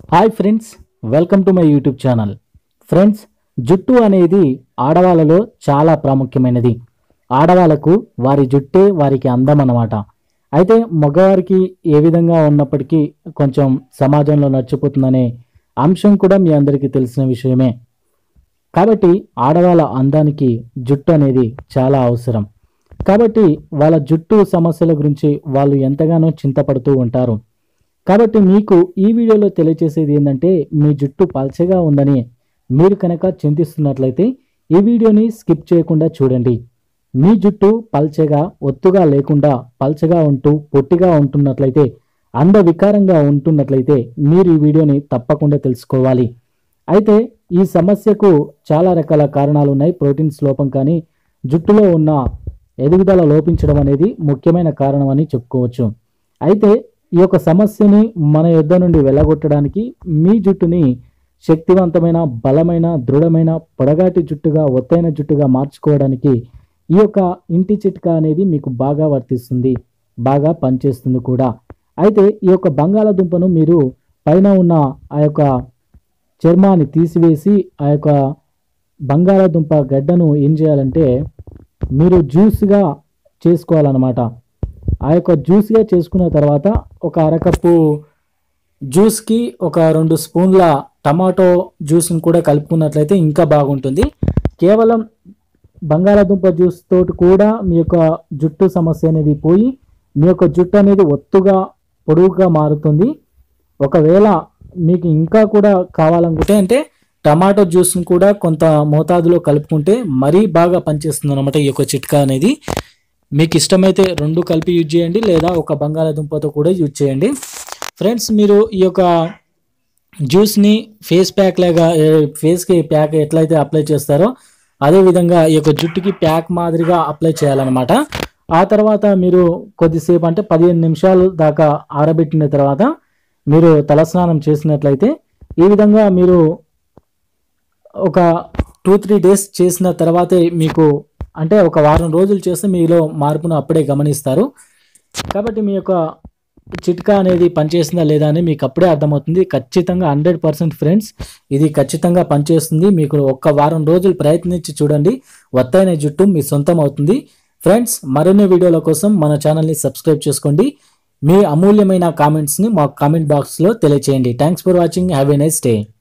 hi friends welcome to my YouTube channel friends జుట్టు అనేది ఆడవాళ్ళలో చాలా ప్రాముఖ్యమైనది ఆడవాళ్ళకు వారి జుట్టే వారికి అందం అన్నమాట అయితే మగవారికి ఏ విధంగా ఉన్నప్పటికీ కొంచెం సమాజంలో నచ్చిపోతుందనే అంశం కూడా మీ అందరికీ తెలిసిన విషయమే కాబట్టి ఆడవాళ్ళ అందానికి జుట్టు అనేది చాలా అవసరం కాబట్టి వాళ్ళ జుట్టు సమస్యల గురించి వాళ్ళు ఎంతగానో చింతపడుతూ ఉంటారు కాబట్టి మీకు ఈ వీడియోలో తెలియజేసేది ఏంటంటే మీ జుట్టు పల్చగా ఉందని మీరు కనుక చింతిస్తున్నట్లయితే ఈ వీడియోని స్కిప్ చేయకుండా చూడండి మీ జుట్టు పల్చగా ఒత్తుగా లేకుండా పల్చగా ఉంటూ పొట్టిగా ఉంటున్నట్లయితే అందవికారంగా ఉంటున్నట్లయితే మీరు ఈ వీడియోని తప్పకుండా తెలుసుకోవాలి అయితే ఈ సమస్యకు చాలా రకాల కారణాలు ఉన్నాయి ప్రోటీన్స్ లోపం కానీ జుట్టులో ఉన్న ఎదుగుదల లోపించడం అనేది ముఖ్యమైన కారణం అని చెప్పుకోవచ్చు అయితే ఈ యొక్క సమస్యని మన యుద్ధ నుండి వెళ్ళగొట్టడానికి మీ జుట్టుని శక్తివంతమైన బలమైన దృఢమైన పొడగాటి జుట్టుగా ఒత్తైన జుట్టుగా మార్చుకోవడానికి ఈ యొక్క ఇంటి చిట్కా అనేది మీకు బాగా వర్తిస్తుంది బాగా పనిచేస్తుంది కూడా అయితే ఈ యొక్క బంగాళాదుంపను మీరు పైన ఉన్న ఆ యొక్క చర్మాన్ని తీసివేసి ఆ యొక్క బంగాళాదుంప గడ్డను ఏం చేయాలంటే మీరు జ్యూస్గా చేసుకోవాలన్నమాట ఆ యొక్క జ్యూస్గా చేసుకున్న తర్వాత ఒక అరకప్పు జ్యూస్కి ఒక రెండు స్పూన్ల టమాటో జ్యూస్ని కూడా కలుపుకున్నట్లయితే ఇంకా బాగుంటుంది కేవలం బంగాళాదుంప జ్యూస్ తోటి కూడా మీ యొక్క జుట్టు సమస్య అనేది పోయి మీ యొక్క జుట్టు అనేది ఒత్తుగా పొడుగుగా మారుతుంది ఒకవేళ మీకు ఇంకా కూడా కావాలనుకుంటే అంటే టమాటో జ్యూస్ని కూడా కొంత మోతాదులో కలుపుకుంటే మరీ బాగా పనిచేస్తుంది అనమాట ఈ యొక్క చిట్కా అనేది మీకు ఇష్టమైతే రెండు కలిపి యూజ్ చేయండి లేదా ఒక బంగాళాదుంపతో కూడా యూజ్ చేయండి ఫ్రెండ్స్ మీరు ఈ యొక్క జ్యూస్ని ఫేస్ ప్యాక్ లాగా ఏ- ఫేస్కి ప్యాక్ ఎట్లయితే అప్లై చేస్తారో అదే విధంగా ఈ యొక్క జుట్టుకి ప్యాక్ మాదిరిగా అప్లై చేయాలన్నమాట ఆ తర్వాత మీరు కొద్దిసేపు అంటే పదిహేను నిమిషాలు దాకా ఆరబెట్టిన తర్వాత మీరు తలస్నానం చేసినట్లయితే ఈ విధంగా మీరు ఒక టూ త్రీ డేస్ చేసిన తర్వాతే మీకు అంటే ఒక వారం రోజులు చేస్తే మీలో మార్పును అప్పుడే గమనిస్తారు కాబట్టి మీ యొక్క చిట్కా అనేది పనిచేస్తుందా లేదా అని మీకు అప్పుడే అర్థమవుతుంది ఖచ్చితంగా హండ్రెడ్ పర్సెంట్ ఫ్రెండ్స్ ఇది ఖచ్చితంగా పనిచేస్తుంది మీకు ఒక్క వారం రోజులు ప్రయత్నించి చూడండి ఒత్తైన జుట్టు మీ సొంతం అవుతుంది ఫ్రెండ్స్ మరిన్ని వీడియోల కోసం మన ఛానల్ని సబ్స్క్రైబ్ చేసుకోండి మీ అమూల్యమైన కామెంట్స్ని మా కామెంట్ బాక్స్లో తెలియచేయండి thanks for watching have a nice day